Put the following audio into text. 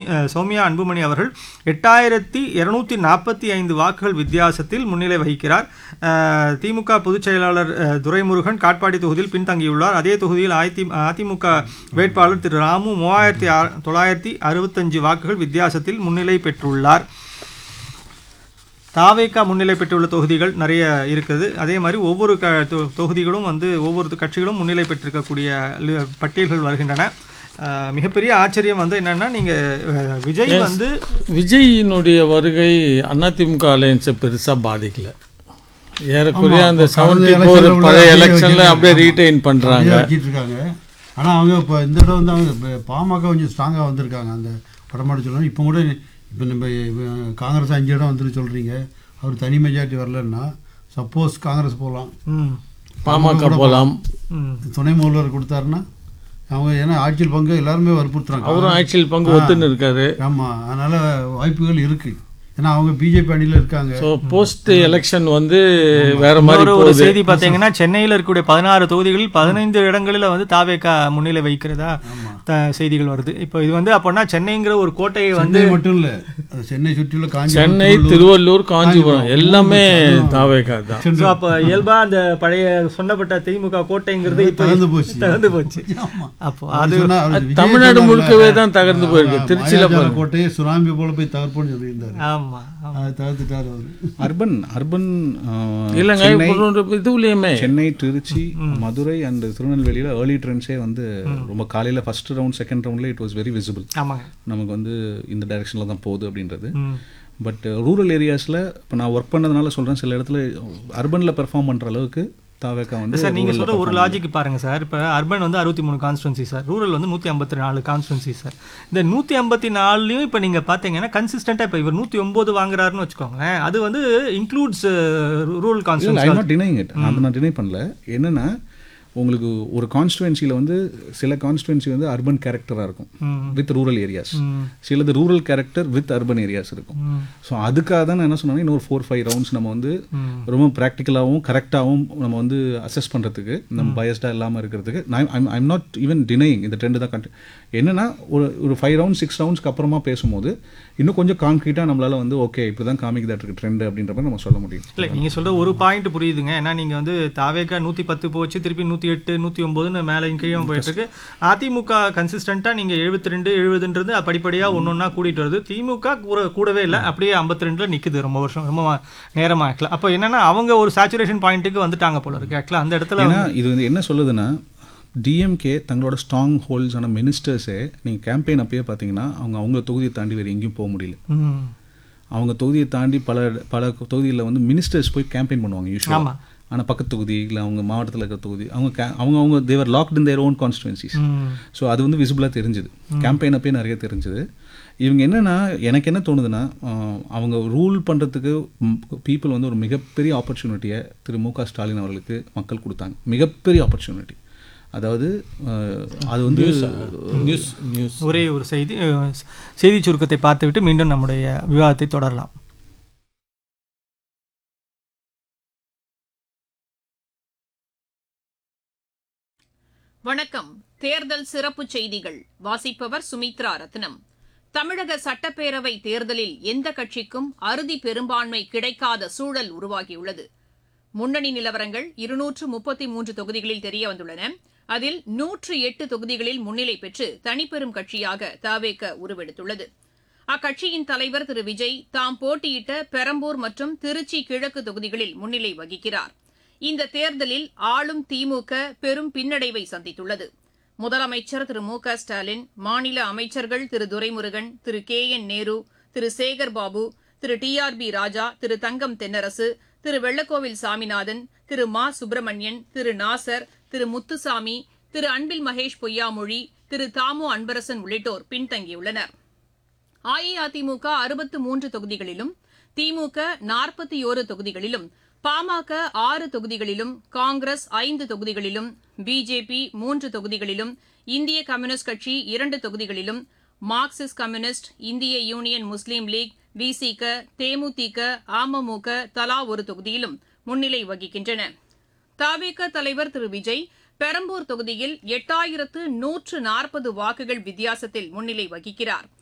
அஹ், சௌமியா அன்புமணி அவர்கள் எட்டாயிரத்தி இருநூத்தி நாற்பத்தி ஐந்து வாக்குகள் வித்தியாசத்தில் முன்னிலை வகிக்கிறார் அஹ், திமுக பொதுச் செயலாளர் அஹ், துரைமுருகன் காட்பாடி தொகுதியில் பின்தங்கியுள்ளார் அதே தொகுதியில் அதி அதிமுக வேட்பாளர் திரு ராமு மூவாயிரத்தி ஆ- தொள்ளாயிரத்தி அறுபத்தஞ்சு வாக்குகள் வித்தியாசத்தில் முன்னிலை பெற்றுள்ளார் தாவேக்கா முன்னிலை பெற்றுள்ள தொகுதிகள் நிறைய இருக்குது அதே மாதிரி ஒவ்வொரு க தொ- தொகுதிகளும் வந்து ஒவ்வொரு கட்சிகளும் முன்னிலை பெற்றிருக்கக்கூடிய லி- பட்டியல்கள் வருகின்றன அஹ், மிகப்பெரிய ஆச்சரியம் வந்து என்னன்னா நீங்க அஹ், விஜய் வந்து விஜயினுடைய வருகை அதிமுக அலையன்ஸை பெருசா பாதிக்கல ஏறக்குறைய அந்த கடந்த செவன்டி election ஃபோர் ல உள்ள பழைய அப்படியே எலெக்ஷன்ல அப்படியே வச்சிருக்காங்க. ரீடைன் பண்றாங்க அப்படியே வச்சிட்டு இருக்காங்க ஆனால் அவங்க இப்போ இந்த தடவை வந்து அவங்க இப்ப பாமக கொஞ்சம் ஸ்ட்ராங்காக வந்திருக்காங்க அந்த வடமாடு சொல்லணும் இப்போ கூட இப்போ நம்ம இப்ப காங்கிரஸ் அஞ்சு இடம் வந்துட்டு சொல்கிறீங்க அவர் தனி மெஜாரிட்டி வரலன்னா சப்போஸ் காங்கிரஸ் போகலாம் ம், பாமக போலாம் ம், துணை முதல்வர் கொடுத்தாருன்னா அவங்க ஏன்னா ஆட்சியில் பங்கு எல்லாருமே வற்புறுத்துறாங்க அவரும் ஆட்சியில் பங்கு ஒத்துன்னு இருக்காரு ஆமாம் அதனால் வாய்ப்புகள் இருக்குது ஏன்னா அவங்க பிஜேபி அணியில் இருக்காங்க ஸோ போஸ்ட் எலெக்ஷன் வந்து வேற மாதிரி இன்னொரு ஒரு போகுது செய்தி பார்த்தீங்கன்னா சென்னையில் இருக்கக்கூடிய பதினாறு தொகுதிகளில் பதினைந்து இடங்களில் வந்து தாவேக்கா முன்னிலை வைக்கிறதா த- செய்திகள் வருது இப்போ இது வந்து அப்போனா சென்னைங்கிற ஒரு கோட்டையை வந்து சென்னை மட்டும் இல்லை சென்னை சுற்றியுள்ள காஞ்சி சென்னை திருவள்ளூர் காஞ்சிபுரம் எல்லாமே தாவேக்கா தான் ஸோ அப்போ இயல்பா அந்த பழைய சொன்னப்பட்ட திமுக கோட்டைங்கிறது இப்போ தகர்ந்து போச்சு. தகர்ந்து போச்சு ஆமா. அப்போ அவர் அது சொன்னா- அவர் விஜய் தமிழ்நாடு சொன்னார்ல, முழுக்கவே தான் தகர்ந்து போயிருக்கு. ஆ, திருச்சியில மாயாஜால பாருங்க. கோட்டையை சுனாமி போல போய் தகர்ப்போம்னு சொல்லியிருந்தாரு ஆமா ஆமா. அதை தகர்த்துட்டாரு அவரு அர்பன் அர்பன் இல்லைங்க சென்னை இப்போ ஒரு இதுலயுமே சென்னை திருச்சி மதுரை அண்ட் திருநெல்வேலியில் ஏர்லி ட்ரெண்ட்ஸே வந்து ரொம்ப காலையில் ஃபர்ஸ்ட் ரவுண்ட் செகண்ட் ரவுண்டில் இட் வாஸ் வெரி விசிபிள் ஆமாங்க நமக்கு வந்து இந்த டைரெக்ஷனில் தான் போகுது அப்படின்றது ம். பட் ரூரல் ஏரியாஸில் இப்போ நான் ஒர்க் பண்ணதுனால சொல்கிறேன் சில இடத்துல அர்பனில் பெர்ஃபார்ம் பண்ணுற அளவுக்கு தாவேக்கா வந்து சார் நீங்க rural ல சொல்ற ஒரு perform லாஜிக் பாருங்க சார் இப்போ அர்பன் வந்து அறுபத்தி மூணு கான்ஸ்டுவன்சி சார் ரூரல் வந்து நூற்றி ஐம்பத்தி நாலு கான்ஸ்டுவன்சி சார் இந்த நூற்றி ஐம்பத்தி நாலுலையும் இப்போ நீங்கள் பார்த்தீங்கன்னா கன்சிஸ்டண்ட்டாக இப்போ இவர் நூற்றி ஒம்பது வாங்குறாருன்னு வச்சுக்கோங்களேன் அது வந்து இன்க்ளூட்ஸ் ரூரல் இல்லை I constituency not denying it அதை நான் டினை பண்ணல என்னன்னா உங்களுக்கு ஒரு கான்ஸ்டுவன்சியில் வந்து சில கான்ஸ்டுவன்சி வந்து அர்பன் கேரக்டராக இருக்கும் வித் ரூரல் ஏரியாஸ் சிலது rural character with urban areas இருக்கும் ஸோ அதுக்காக தான் நான் என்ன சொன்னேன்னா இன்னொரு ஃபோர் ஃபைவ் ரவுண்ட்ஸ் நம்ம வந்து ரொம்ப ப்ராக்டிக்கலாகவும் கரெக்டாகவும் நம்ம வந்து அசஸ் பண்ணுறதுக்கு நம்ம பயஸ்டாக இல்லாமல் இருக்கிறதுக்கு நான் ஐம் நாட் ஈவன் டினைங் இந்த ட்ரெண்டு தான் கண்டு என்னன்னா ஒரு ஒரு ஃபைவ் ரவுண்ட் சிக்ஸ் ரவுண்ட்ஸ்க்கு அப்புறமா பேசும்போது இன்னும் கொஞ்சம் கான்க்ரீட்டாக நம்மளால வந்து ஓகே இப்படி தான் காமிக்குதா இருக்கு ட்ரெண்ட் அப்படின்ற மாதிரி நம்ம சொல்ல முடியும் இல்லை நீங்கள் சொல்ற ஒரு பாயிண்ட் புரியுதுங்க ஏன்னா நீங்கள் வந்து தாவேக்கா நூற்றி பத்து போச்சு திருப்பி நூற்றி எட்டு நூற்றி ஒம்போதுன்னு மேலே கீழே போயிட்டு இருக்கு அதிமுக கன்சிஸ்டண்ட்டாக நீங்கள் எழுபத்தி ரெண்டு எழுபதுன்றது படிப்படியாக ஒன்று ஒன்றா கூட்டிகிட்டு வருது திமுக கூட கூடவே இல்லை அப்படியே ஐம்பத்தி ரெண்டில் நிற்குது ரொம்ப வருஷம் ரொம்ப மா- நேரமா ஆக்கலாம் அப்போ என்னன்னா அவங்க ஒரு சேச்சுரேஷன் பாயிண்ட்டுக்கு வந்துட்டாங்க போல இருக்கு ஆக்சுவலாக அந்த இடத்துல ஏன்னா இது வந்து என்ன சொல்லுதுன்னா டிஎம்கே தங்களோட ஸ்ட்ராங் ஹோல்ட்ஸான மினிஸ்டர்ஸே நீங்கள் கேம்பெயின் அப்பயே பார்த்தீங்கன்னா அவங்க அவங்க தொகுதியை தாண்டி வேறு எங்கேயும் போக முடியல ம். அவங்க தொகுதியை தாண்டி பல பல தொகுதியில் வந்து மினிஸ்டர்ஸ் போய் கேம்பெயின் பண்ணுவாங்க யூஸ்வலாக ஆமா. ஆனால் பக்கத்து தொகுதி இல்லை அவங்க மாவட்டத்தில் இருக்கிற தொகுதி அவங்க ca- அவங்க அவங்க they're locked in their own constituencies ம். ஸோ அது வந்து விசிபிளாக தெரிஞ்சுது கேம்பெயின் அப்பயே நிறைய தெரிஞ்சுது இவங்க என்னன்னா எனக்கு என்ன தோணுதுன்னா ஆஹ், அவங்க ரூல் பண்ணுறதுக்கு பீப்புள் வந்து ஒரு மிகப்பெரிய ஆப்பர்ச்சுனிட்டியை திரு மு க ஸ்டாலின் அவர்களுக்கு மக்கள் கொடுத்தாங்க மிகப்பெரிய ஆப்பர்ச்சுனிட்டி அதாவது ஆஹ், அது வந்து நியூஸ் நியூஸ் ஒரே ஒரு செய்தி அஹ், செய்தி சுருக்கத்தை பார்த்துவிட்டு மீண்டும் நம்முடைய விவாதத்தை தொடரலாம் வணக்கம் தேர்தல் சிறப்பு செய்திகள் வாசிப்பவர் சுமித்ரா ரத்னம் தமிழக சட்டப்பேரவை தேர்தலில் எந்த கட்சிக்கும் அறுதி பெரும்பான்மை கிடைக்காத சூழல் உருவாகியுள்ளது முன்னணி நிலவரங்கள் இருநூற்று முப்பத்தி மூன்று தொகுதிகளில் தெரியவந்துள்ளன அதில் நூற்று எட்டு தொகுதிகளில் முன்னிலை பெற்று தனிப்பெரும் கட்சியாக தவேக உருவெடுத்துள்ளது அக்கட்சியின் தலைவர் திரு விஜய் தாம் போட்டியிட்ட பெரம்பூர் மற்றும் திருச்சி கிழக்கு தொகுதிகளில் முன்னிலை வகிக்கிறார் இந்த தேர்தலில் ஆளும் திமுக பெரும் பின்னடைவை சந்தித்துள்ளது முதலமைச்சர் திரு மு க ஸ்டாலின் மாநில அமைச்சர்கள் Thiru Duraimurugan Thiru K N Nehru Thiru Sekar Babu Thiru T R B Raja Thiru Thangam Thennarasu Thiru Vellakovil Saminathan Thiru Ma Subramanian திரு நாசர் திரு முத்துசாமி திரு அன்பில் மகேஷ் பொய்யாமொழி திரு தாமு அன்பரசன் உள்ளிட்டோர் பின்தங்கியுள்ளனர் அஇஅதிமுக அறுபத்து மூன்று தொகுதிகளிலும் திமுக நாற்பத்தி ஓரு தொகுதிகளிலும் பாமக ஆறு தொகுதிகளிலும் காங்கிரஸ் ஐந்து தொகுதிகளிலும் பிஜேபி மூன்று தொகுதிகளிலும் இந்திய கம்யூனிஸ்ட் கட்சி இரண்டு தொகுதிகளிலும் மார்க்சிஸ்ட் கம்யூனிஸ்ட் இந்திய union Muslim league VCK DMDK AMMK தலா ஒரு தொகுதியிலும் முன்னிலை வகிக்கின்றன தவிக தலைவர் திரு விஜய் பெரம்பூர் தொகுதியில் எட்டாயிரத்து நூற்று நாற்பது வாக்குகள் வித்தியாசத்தில் முன்னிலை வகிக்கிறார்